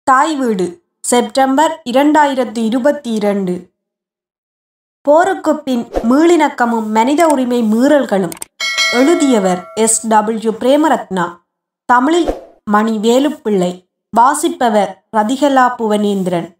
தாய் வீடு செப்டம்பர் இரண்டாயிரத்தி இருபத்தி இரண்டு போருக்குப் பின் மீளிணக்கமும் மனித உரிமை மீறல்களும் எழுதியவர் எஸ் டபிள்யூ பிரேமரத்னா தமிழில் மணி வேலுப்பிள்ளை வாசிப்பவர் ரதிகலா புவனேந்திரன்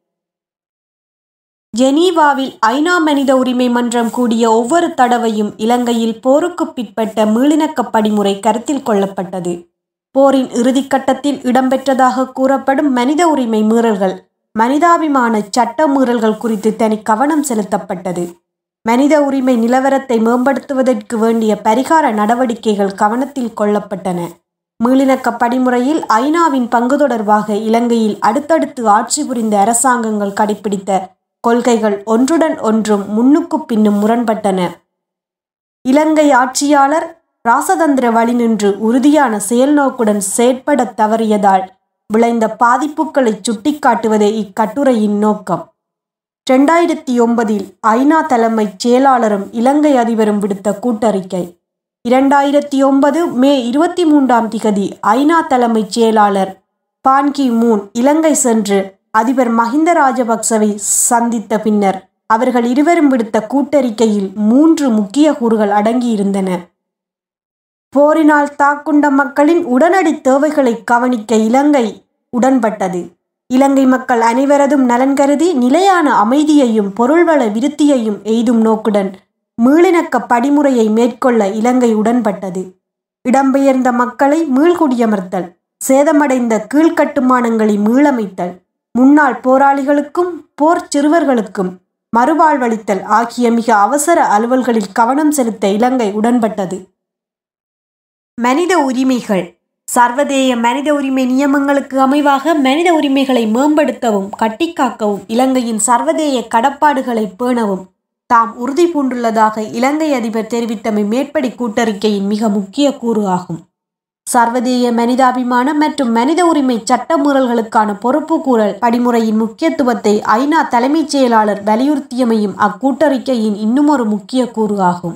ஜெனீவாவில் ஐநா மனித உரிமை மன்றம் கூடிய ஒவ்வொரு தடவையும் இலங்கையில் போருக்குப் பிற்பட்ட மீளிணக்கப் படிமுறை கருத்தில் கொள்ளப்பட்டது போரின் இறுதிக்கட்டத்தில் இடம்பெற்றதாக கூறப்படும் மனித உரிமை மீறல்கள் மனிதாபிமான சட்ட மீறல்கள் குறித்து தனி கவனம் செலுத்தப்பட்டது மனித உரிமை நிலவரத்தை மேம்படுத்துவதற்கு வேண்டிய பரிகார நடவடிக்கைகள் கவனத்தில் கொள்ளப்பட்டன மீளிணக்க படிமுறையில் ஐநாவின் பங்கு தொடர்பாக இலங்கையில் அடுத்தடுத்து ஆட்சி புரிந்த அரசாங்கங்கள் கடைபிடித்த கொள்கைகள் ஒன்றுடன் ஒன்றும் முன்னுக்கு பின்னும் முரண்பட்டன இலங்கை ஆட்சியாளர் ராசதந்திர வழி நின்று உறுதியான செயல்நோக்குடன் செயற்படத் தவறியதால் விளைந்த பாதிப்புகளை சுட்டிக்காட்டுவதே இக்கட்டுரையின் நோக்கம் ரெண்டாயிரத்தி ஒன்பதில் ஐநா தலைமைச் செயலாளரும் இலங்கை அதிபரும் விடுத்த கூட்டறிக்கை இரண்டாயிரத்தி ஒன்பது மே இருபத்தி மூன்றாம் திகதி ஐநா தலைமைச் செயலாளர் பான்கி மூன் இலங்கை சென்று அதிபர் மஹிந்த ராஜபக்சவை சந்தித்த பின்னர் அவர்கள் இருவரும் விடுத்த கூட்டறிக்கையில் மூன்று முக்கிய கூறுகள் அடங்கியிருந்தன போரினால் தாக்குண்ட மக்களின் உடனடி தேவைகளை கவனிக்க இலங்கை உடன்பட்டது இலங்கை மக்கள் அனைவரதும் நலன் கருதி நிலையான அமைதியையும் பொருள்வள விருத்தியையும் எய்தும் நோக்குடன் மீளிணக்க படிமுறையை மேற்கொள்ள இலங்கை உடன்பட்டது இடம்பெயர்ந்த மக்களை மீள்குடியமர்த்தல் சேதமடைந்த கீழ்கட்டுமானங்களை மீளமைத்தல் முன்னாள் போராளிகளுக்கும் போர் சிறுவர்களுக்கும் மறுவாழ்வளித்தல் ஆகிய மிக அவசர அலுவல்களில் கவனம் செலுத்த இலங்கை உடன்பட்டது மனித உரிமைகள் சர்வதேய மனித உரிமை நியமங்களுக்கு அமைவாக மனித உரிமைகளை மேம்படுத்தவும் கட்டிக்காக்கவும் இலங்கையின் சர்வதேய கடப்பாடுகளை பேணவும் தாம் உறுதி பூண்டுள்ளதாக இலங்கை அதிபர் தெரிவித்தமை மேற்படி கூட்டறிக்கையின் மிக முக்கிய கூறு ஆகும் சர்வதேய மனிதாபிமான மற்றும் மனித உரிமை சட்ட மீறல்களுக்கான பொறுப்பு கூறல் படிமுறையின் முக்கியத்துவத்தை ஐநா தலைமைச் செயலாளர் வலியுறுத்தியமையும் அக்கூட்டறிக்கையின் இன்னுமொரு முக்கிய கூறு ஆகும்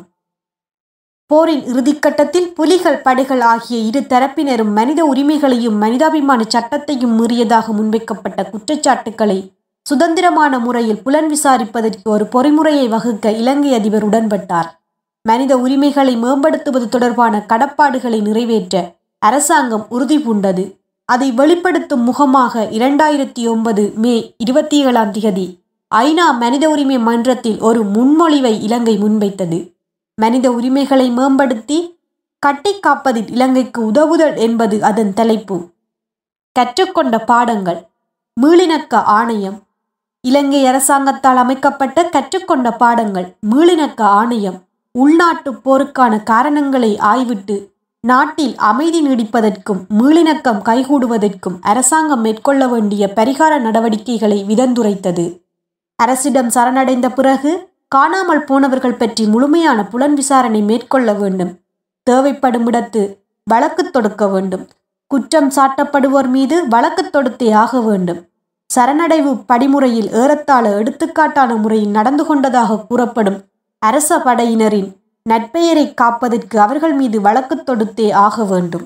போரின் இறுதிக்கட்டத்தில் புலிகள் படைகள் ஆகிய இரு தரப்பினரும் மனித உரிமைகளையும் மனிதாபிமான சட்டத்தையும் மீறியதாக முன்வைக்கப்பட்ட குற்றச்சாட்டுக்களை சுதந்திரமான முறையில் புலன் விசாரிப்பதற்கு ஒரு பொறிமுறையை வகுக்க இலங்கை அதிபர் உடன்பட்டார் மனித உரிமைகளை மேம்படுத்துவது தொடர்பான கடப்பாடுகளை நிறைவேற்ற அரசாங்கம் உறுதி பூண்டது அதை வெளிப்படுத்தும் முகமாக இரண்டாயிரத்தி ஒன்பது மே இருபத்தி ஏழாம் திகதி ஐநா மனித உரிமை மன்றத்தில் ஒரு முன்மொழிவை இலங்கை முன்வைத்தது மனித உரிமைகளை மேம்படுத்தி கட்டி காப்பதில் இலங்கைக்கு உதவுதல் என்பது அதன் தலைப்பு கற்றுக்கொண்ட பாடங்கள் மீளிணக்க ஆணையம் இலங்கை அரசாங்கத்தால் அமைக்கப்பட்ட கற்றுக்கொண்ட பாடங்கள் மீளிணக்க ஆணையம் உள்நாட்டு போருக்கான காரணங்களை ஆய்விட்டு நாட்டில் அமைதி நீடிப்பதற்கும் மீளிணக்கம் கைகூடுவதற்கும் அரசாங்கம் மேற்கொள்ள வேண்டிய பரிகார நடவடிக்கைகளை விதந்துரைத்தது அரசிடம் சரணடைந்த பிறகு காணாமல் போனவர்கள் பற்றி முழுமையான புலன் விசாரணை மேற்கொள்ள வேண்டும் தேவைப்படும் இடத்து வழக்கு தொடுக்க வேண்டும் குற்றம் சாட்டப்படுவோர் மீது வழக்கு தொடுத்தே ஆக வேண்டும் சரணடைவு படிமுறையில் ஏறத்தாழ எடுத்துக்காட்டான முறையில் நடந்து கொண்டதாக கூறப்படும் அரச படையினரின் நட்பெயரை காப்பதற்கு அவர்கள் மீது வழக்கு தொடுத்தே ஆக வேண்டும்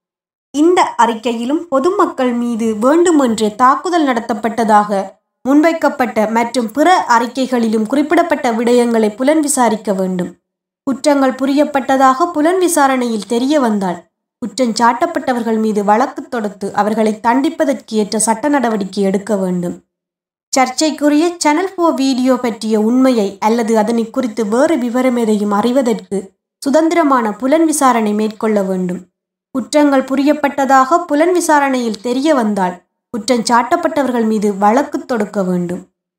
இந்த அறிக்கையிலும் பொதுமக்கள் மீது வேண்டுமென்றே தாக்குதல் நடத்தப்பட்டதாக முன்வைக்கப்பட்ட மற்றும் பிற அறிக்கைகளிலும் குறிப்பிடப்பட்ட விடயங்களை புலன் விசாரிக்க வேண்டும் குற்றங்கள் புரியப்பட்டதாக புலன் விசாரணையில் தெரிய வந்தால் குற்றம் சாட்டப்பட்டவர்கள் மீது வழக்கு தொடுத்து அவர்களை தண்டிப்பதற்கு ஏற்ற சட்ட நடவடிக்கை எடுக்க வேண்டும் சர்ச்சைக்குரிய சேனல் போ வீடியோ பற்றிய உண்மையை அல்லது அதனை குறித்து வேறு விவரம் எதையும் அறிவதற்கு சுதந்திரமான புலன் விசாரணை மேற்கொள்ள வேண்டும் குற்றங்கள் புரியப்பட்டதாக புலன் விசாரணையில் தெரிய வந்தால் குற்றம் சாட்டப்பட்டவர்கள் மீது வழக்கு தொடுக்க வேண்டும்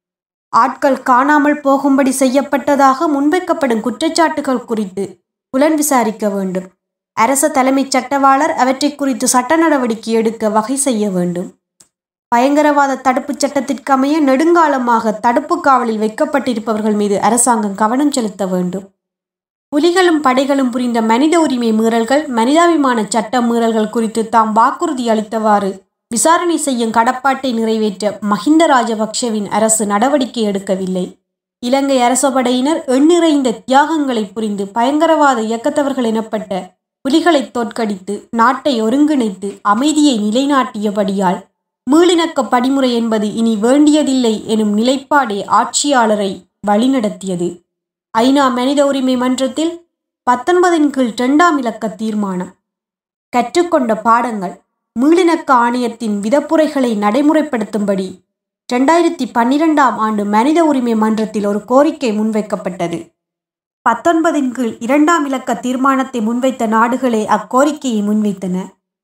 ஆட்கள் காணாமல் போகும்படி செய்யப்பட்டதாக முன்வைக்கப்படும் குற்றச்சாட்டுகள் குறித்து புலன் விசாரிக்க வேண்டும் அரச தலைமைச் சட்டவாளர் அவற்றை குறித்து சட்ட நடவடிக்கை எடுக்க வகை செய்ய வேண்டும் பயங்கரவாத தடுப்புச் சட்டத்திற்கு அமைய நெடுங்காலமாக தடுப்பு காவலில் வைக்கப்பட்டிருப்பவர்கள் மீது அரசாங்கம் கவனம் செலுத்த வேண்டும் புலிகளும் படைகளும் புரிந்த மனித உரிமை மீறல்கள் மனிதாபிமான சட்ட மீறல்கள் குறித்து தாம் வாக்குறுதி அளித்தவாறு விசாரணை செய்யும் கடப்பாட்டை நிறைவேற்ற மஹிந்த ராஜபக்ஷவின் அரசு நடவடிக்கை எடுக்கவில்லை இலங்கை அரசபடையினர் எண்ணிறைந்த தியாகங்களை புரிந்து பயங்கரவாத இயக்கத்தவர்கள் எனப்பட்ட புலிகளை தோற்கடித்து நாட்டை ஒருங்கிணைத்து அமைதியை நிலைநாட்டியபடியால் மீளிணக்க படிமுறை என்பது இனி வேண்டியதில்லை எனும் நிலைப்பாடே ஆட்சியாளரை வழிநடத்தியது ஐநா மனித உரிமை மன்றத்தில் பத்தொன்பதின் கீழ் இரண்டாம் இலக்க தீர்மானம் கற்றுக்கொண்ட பாடங்கள் மீளிணக்க ஆணையத்தின் விதப்புரைகளை நடைமுறைப்படுத்தும்படி ரெண்டாயிரத்தி பன்னிரெண்டாம் ஆண்டு மனித உரிமை மன்றத்தில் ஒரு கோரிக்கை முன்வைக்கப்பட்டது பத்தொன்பதின் கீழ் இரண்டாம் இலக்க தீர்மானத்தை முன்வைத்த நாடுகளே அக்கோரிக்கையை முன்வைத்தன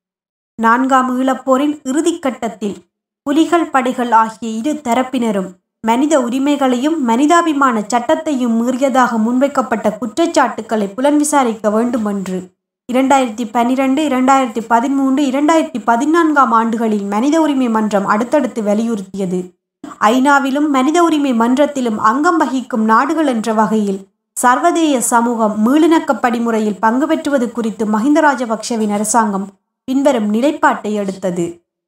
நான்காம் ஈழப்போரின் இறுதிக்கட்டத்தில் புலிகள் படைகள் ஆகிய இரு தரப்பினரும் மனித உரிமைகளையும் மனிதாபிமான சட்டத்தையும் மீறியதாக முன்வைக்கப்பட்ட குற்றச்சாட்டுக்களை புலன் விசாரிக்க வேண்டுமென்று இரண்டாயிரத்தி பன்னிரண்டு இரண்டாயிரத்தி பதிமூன்று இரண்டாயிரத்தி பதினான்காம் ஆண்டுகளில் மனித உரிமை மன்றம் அடுத்தடுத்து வலியுறுத்தியது ஐநாவிலும் மனித உரிமை மன்றத்திலும் அங்கம் வகிக்கும் நாடுகள் என்ற வகையில் சர்வதேய சமூகம் மீளிணக்க படிமுறையில் பங்கு பெற்றுவது குறித்து மஹிந்த ராஜபக்ஷவின் அரசாங்கம் பின்வரும் நிலைப்பாட்டை எடுத்தது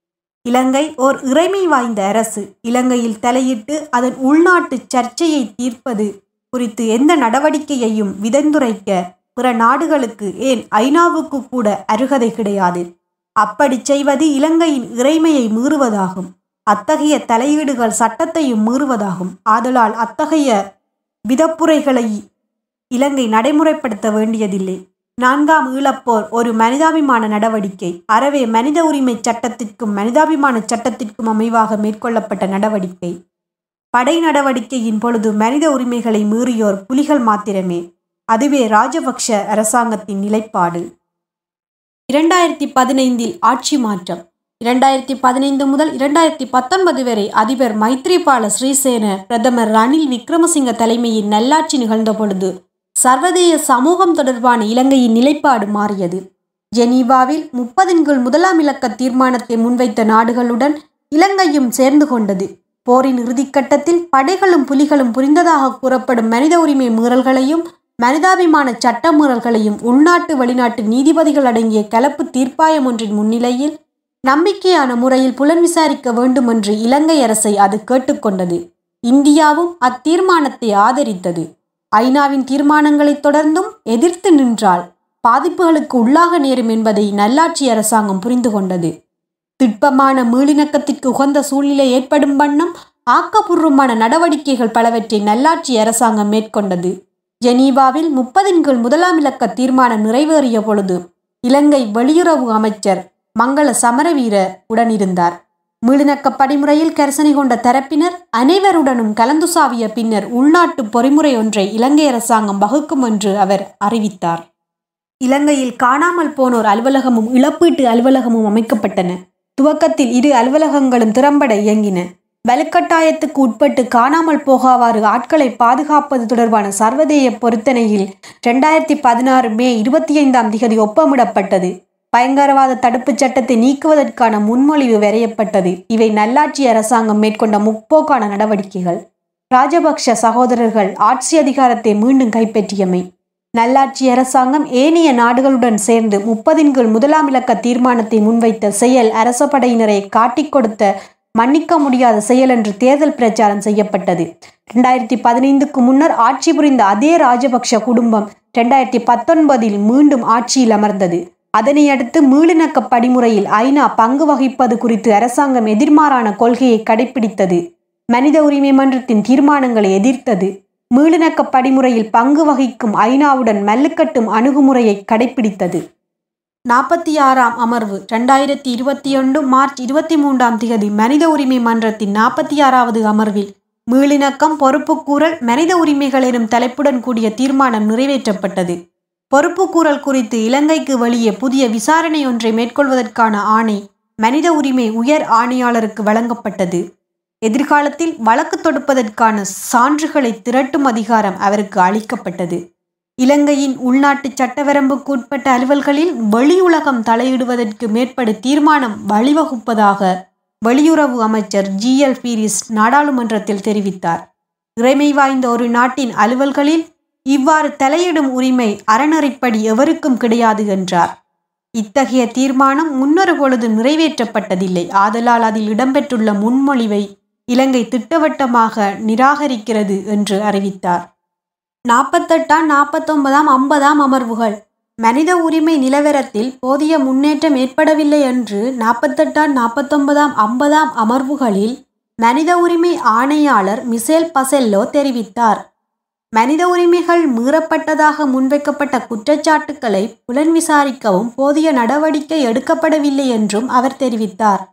இலங்கை ஓர் இறைமை வாய்ந்த அரசு இலங்கையில் தலையிட்டு அதன் உள்நாட்டு சர்ச்சையை தீர்ப்பது குறித்து எந்த நடவடிக்கையையும் விதந்துரைக்க பிற நாடுகளுக்கு ஏன் ஐநாவுக்கு கூட அருகதை கிடையாது அப்படி செய்வது இலங்கையின் இறைமையை மீறுவதாகும் அத்தகைய தலையீடுகள் சட்டத்தையும் மீறுவதாகும் ஆதலால் அத்தகைய விதப்புரைகளை இலங்கை நடைமுறைப்படுத்த வேண்டியதில்லை நான்காம் ஈழப்போர் ஒரு மனிதாபிமான நடவடிக்கை அறவே மனித உரிமை சட்டத்திற்கும் மனிதாபிமான சட்டத்திற்கும் அமைவாக மேற்கொள்ளப்பட்ட நடவடிக்கை படை நடவடிக்கையின் பொழுது மனித உரிமைகளை மீறியோர் புலிகள் மாத்திரமே அதுவே ராஜபக்ஷ அரசாங்கத்தின் நிலைப்பாடு இரண்டாயிரத்தி பதினைந்தில் ஆட்சி மாற்றம் இரண்டாயிரத்தி பதினைந்து முதல் இரண்டாயிரத்தி பத்தொன்பது வரை அதிபர் மைத்ரிபால ஸ்ரீசேன பிரதமர் ரணில் விக்ரமசிங்க தலைமையின் நல்லாட்சி நிகழ்ந்த பொழுது சர்வதேய சமூகம் தொடர்பான இலங்கையின் நிலைப்பாடு மாறியது ஜெனீவாவில் முப்பதின் கீழ் முதலாம் இலக்க தீர்மானத்தை முன்வைத்த நாடுகளுடன் இலங்கையும் சேர்ந்து கொண்டது போரின் இறுதிக்கட்டத்தில் படைகளும் புலிகளும் புரிந்ததாக கூறப்படும் மனித உரிமை மீறல்களையும் மனிதாபிமான சட்ட மீறல்களையும் உள்நாட்டு வெளிநாட்டு நீதிபதிகள் அடங்கிய கலப்பு தீர்ப்பாயம் ஒன்றின் முன்னிலையில் நம்பிக்கையான முறையில் புலன் விசாரிக்க வேண்டுமென்று இலங்கை அரசை அது கேட்டுக்கொண்டது இந்தியாவும் அத்தீர்மானத்தை ஆதரித்தது ஐநாவின் தீர்மானங்களைத் தொடர்ந்தும் எதிர்த்து நின்றால் பாதிப்புகளுக்கு உள்ளாக நேரும் என்பதை நல்லாட்சி அரசாங்கம் புரிந்து கொண்டது திட்பமான மீளிணக்கத்திற்கு உகந்த சூழ்நிலை ஏற்படும் வண்ணம் ஆக்கப்பூர்வமான நடவடிக்கைகள் பலவற்றை நல்லாட்சி அரசாங்கம் மேற்கொண்டது ஜெனீவாவில் முப்பதின் கீழ் முதலாம் இலக்க தீர்மானம் நிறைவேறிய பொழுது இலங்கை வெளியுறவு அமைச்சர் மங்கள சமரவீர உடனிருந்தார் மீளிணக்க படிமுறையில் கரிசனை கொண்ட தரப்பினர் அனைவருடனும் கலந்துசாவிய பின்னர் உள்நாட்டு பொறிமுறை ஒன்றை இலங்கை அரசாங்கம் வகுக்கும் என்று அவர் அறிவித்தார் இலங்கையில் காணாமல் போனோர் அலுவலகமும் இழப்பீட்டு அலுவலகமும் அமைக்கப்பட்டன துவக்கத்தில் இரு அலுவலகங்களும் திறம்பட இயங்கின வலுக்கட்டாயத்துக்கு உட்பட்டு காணாமல் போகாவாறு ஆட்களை பாதுகாப்பது தொடர்பான சர்வதேய பொருத்தனையில் ரெண்டாயிரத்தி பதினாறு மே இருபத்தி ஐந்தாம் திகதி ஒப்பமிடப்பட்டது பயங்கரவாத தடுப்புச் சட்டத்தை நீக்குவதற்கான முன்மொழிவு வரையப்பட்டது இவை நல்லாட்சி அரசாங்கம் மேற்கொண்ட முற்போக்கான நடவடிக்கைகள் ராஜபக்ஷ சகோதரர்கள் ஆட்சி அதிகாரத்தை மீண்டும் கைப்பற்றியமை நல்லாட்சி அரசாங்கம் ஏனைய நாடுகளுடன் சேர்ந்து முப்பதின் கீழ் முதலாம் இலக்க தீர்மானத்தை முன்வைத்த செயல் அரச படையினரை காட்டிக் கொடுத்த மன்னிக்க முடியாத செயல் என்று தேர்தல் பிரச்சாரம் செய்யப்பட்டது ரெண்டாயிரத்தி பதினைந்துக்கு முன்னர் ஆட்சி புரிந்த அதே ராஜபக்ஷ குடும்பம் ரெண்டாயிரத்தி பத்தொன்பதில் மீண்டும் ஆட்சியில் அமர்ந்தது அதனை அடுத்து மீளிணக்க படிமுறையில் ஐநா பங்கு வகிப்பது குறித்து அரசாங்கம் எதிர்மாறான கொள்கையை கடைபிடித்தது மனித உரிமை மன்றத்தின் தீர்மானங்களை எதிர்த்தது மீளிணக்க படிமுறையில் பங்கு வகிக்கும் ஐநாவுடன் மல்லுக்கட்டும் அணுகுமுறையை கடைபிடித்தது நாற்பத்தி ஆறாம் அமர்வு ரெண்டாயிரத்தி இருபத்தி ஒன்று மார்ச் இருபத்தி மூன்றாம் திகதி மனித உரிமை மன்றத்தின் நாற்பத்தி ஆறாவது அமர்வில் மீளிணக்கம் பொறுப்புக்கூறல் மனித உரிமைகள் எனும் தலைப்புடன் கூடிய தீர்மானம் நிறைவேற்றப்பட்டது பொறுப்புக்கூறல் குறித்து இலங்கைக்கு வெளியே புதிய விசாரணை ஒன்றை மேற்கொள்வதற்கான ஆணை மனித உரிமை உயர் ஆணையாளருக்கு வழங்கப்பட்டது எதிர்காலத்தில் வழக்கு தொடுப்பதற்கான சான்றுகளை திரட்டும் அதிகாரம் அவருக்கு அளிக்கப்பட்டது இலங்கையின் உள்நாட்டு சட்டவரம்புக்கு உட்பட்ட அலுவல்களில் வெளியுலகம் தலையிடுவதற்கு மேற்படு தீர்மானம் வழிவகுப்பதாக வெளியுறவு அமைச்சர் ஜி எல் பீரிஸ் நாடாளுமன்றத்தில் தெரிவித்தார் இறைமை வாய்ந்த ஒரு நாட்டின் அலுவல்களில் இவ்வாறு தலையிடும் உரிமை அறநெறிப்படி எவருக்கும் கிடையாது என்றார் இத்தகைய தீர்மானம் முன்னொரு பொழுது நிறைவேற்றப்பட்டதில்லை ஆதலால் அதில் இடம்பெற்றுள்ள முன்மொழிவை இலங்கை திட்டவட்டமாக நிராகரிக்கிறது என்று அறிவித்தார் நாற்பத்தெட்டாம் நாற்பத்தொன்பதாம் ஐம்பதாம் அமர்வுகள் மனித உரிமை நிலவரத்தில் போதிய முன்னேற்றம் ஏற்படவில்லை என்று நாற்பத்தெட்டாம் நாற்பத்தொன்பதாம் ஐம்பதாம் அமர்வுகளில் மனித உரிமை ஆணையாளர் மிசேல் பசெல்லோ தெரிவித்தார் மனித உரிமைகள் மீறப்பட்டதாக முன்வைக்கப்பட்ட குற்றச்சாட்டுக்களை புலன் விசாரிக்கவும் போதிய நடவடிக்கை எடுக்கப்படவில்லை என்றும் அவர் தெரிவித்தார்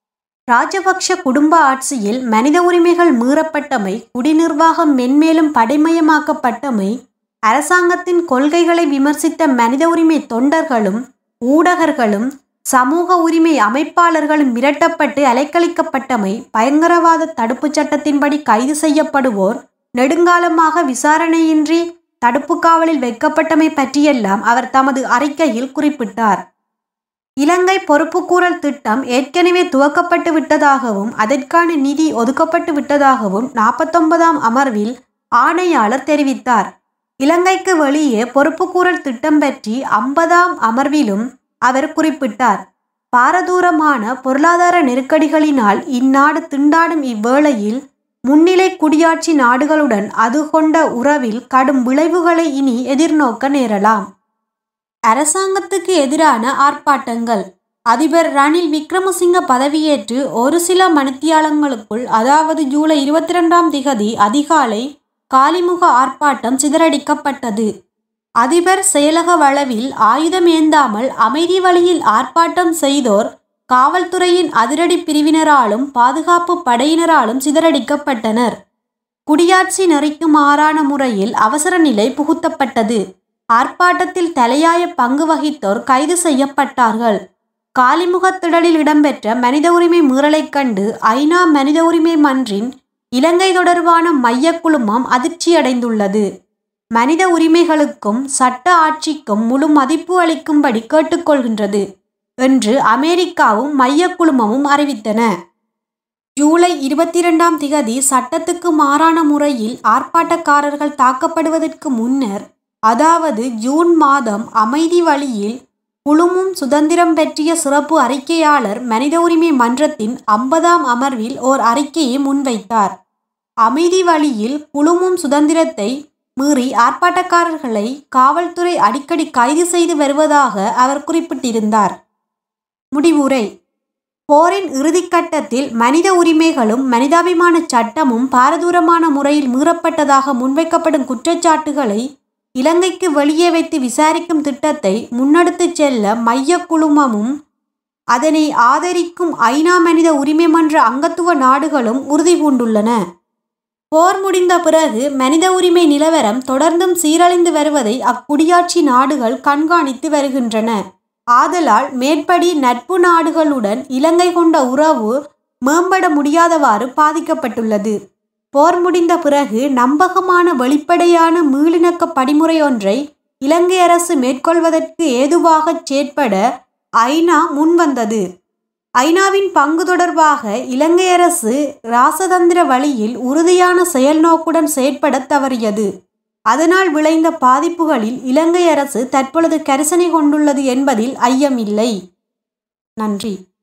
ராஜபக்ஷ குடும்ப ஆட்சியில் மனித உரிமைகள் மீறப்பட்டமை குடிநிர்வாகம் மென்மேலும் படைமயமாக்கப்பட்டமை அரசாங்கத்தின் கொள்கைகளை விமர்சித்த மனித உரிமை தொண்டர்களும் ஊடகர்களும் சமூக உரிமை அமைப்பாளர்களும் மிரட்டப்பட்டு அலைக்கழிக்கப்பட்டமை பயங்கரவாத தடுப்புச் சட்டத்தின்படி கைது செய்யப்படுவோர் நெடுங்காலமாக விசாரணையின்றி தடுப்பு காவலில் வைக்கப்பட்டமை பற்றியெல்லாம் அவர் தமது அறிக்கையில் குறிப்பிட்டார் இலங்கை பொறுப்புக்கூறல் திட்டம் ஏற்கனவே துவக்கப்பட்டு விட்டதாகவும் அதற்கான நிதி ஒதுக்கப்பட்டு விட்டதாகவும் நாற்பத்தொன்பதாம் அமர்வில் ஆணையாளர் தெரிவித்தார் இலங்கைக்கு வெளியே பொறுப்புக்கூறல் திட்டம் பற்றி ஐம்பதாம் அமர்விலும் அவர் குறிப்பிட்டார் பாரதூரமான பொருளாதார நெருக்கடிகளினால் இந்நாடு திண்டாடும் இவ்வேளையில் முன்னிலை குடியாட்சி நாடுகளுடன் அது கொண்ட உறவில் கடும் விளைவுகளை இனி எதிர்நோக்க நேரலாம் அரசாங்கத்துக்கு எதிரான ஆர்ப்பாட்டங்கள் அதிபர் ரணில் விக்ரமசிங்க பதவியேற்று ஒரு சில மணித்தியாலங்களுக்குள் அதாவது ஜூலை இருபத்தி ரெண்டாம் திகதி அதிகாலை காலிமுக ஆர்ப்பாட்டம் சிதறடிக்கப்பட்டது அதிபர் செயலக வளவில் ஆயுதம் ஏந்தாமல் அமைதி வழியில் ஆர்ப்பாட்டம் செய்தோர் காவல்துறையின் அதிரடி பிரிவினராலும் பாதுகாப்பு படையினராலும் சிதறடிக்கப்பட்டனர் குடியாட்சி நெறிக்கு மாறான முறையில் அவசர நிலை புகுத்தப்பட்டது ஆர்ப்பாட்டத்தில் தலையாய பங்கு வகித்தோர் கைது செய்யப்பட்டார்கள் காலிமுகத்திடலில் இடம்பெற்ற மனித உரிமை மீறலைக் கண்டு ஐநா மனித உரிமை மன்றின் இலங்கை தொடர்பான மைய குழுமம் அதிர்ச்சியடைந்துள்ளது மனித உரிமைகளுக்கும் சட்ட ஆட்சிக்கும் முழு மதிப்பு அளிக்கும்படி கேட்டுக்கொள்கின்றது என்று அமெரிக்காவும் மைய குழுமமும் அறிவித்தன ஜூலை இருபத்தி இரண்டாம் திகதி சட்டத்துக்கு மாறான முறையில் ஆர்ப்பாட்டக்காரர்கள் தாக்கப்படுவதற்கு முன்னர் அதாவது ஜூன் மாதம் அமைதி வழியில் குழுமும் சுதந்திரம் பற்றிய சிறப்பு அறிக்கையாளர் மனித உரிமை மன்றத்தின் ஐம்பதாம் அமர்வில் ஓர் அறிக்கையை முன்வைத்தார் அமைதி வழியில் குழுமும் சுதந்திரத்தை மீறி ஆர்ப்பாட்டக்காரர்களை காவல்துறை அடிக்கடி கைது செய்து வருவதாக அவர் குறிப்பிட்டிருந்தார் முடிவுரை போரின் இறுதிக்கட்டத்தில் மனித உரிமைகளும் மனிதாபிமான சட்டமும் பாரதூரமான முறையில் மீறப்பட்டதாக முன்வைக்கப்படும் குற்றச்சாட்டுகளை இலங்கைக்கு வெளியே வைத்து விசாரிக்கும் திட்டத்தை முன்னெடுத்துச் செல்ல மைய குழுமமும் அதனை ஆதரிக்கும் ஐநா மனித உரிமை மன்ற அங்கத்துவ நாடுகளும் உறுதி பூண்டுள்ளன போர் முடிந்த பிறகு மனித உரிமை நிலவரம் தொடர்ந்தும் சீரழிந்து வருவதை அக்குடியாட்சி நாடுகள் கண்காணித்து வருகின்றன ஆதலால் மேற்படி நட்பு நாடுகளுடன் இலங்கை கொண்ட உறவு மேம்பட முடியாதவாறு பாதிக்கப்பட்டுள்ளது போர் முடிந்த பிறகு நம்பகமான வெளிப்படையான மீளிணக்க படிமுறை ஒன்றை இலங்கை அரசு மேற்கொள்வதற்கு ஏதுவாகச் செயற்பட ஐநா முன்வந்தது ஐநாவின் பங்கு தொடர்பாக இலங்கை அரசு ராசதந்திர வழியில் உறுதியான செயல்நோக்குடன் செயற்பட தவறியது அதனால் விளைந்த பாதிப்புகளில் இலங்கை அரசு தற்பொழுது கரிசனை கொண்டுள்ளது என்பதில் ஐயமில்லை நன்றி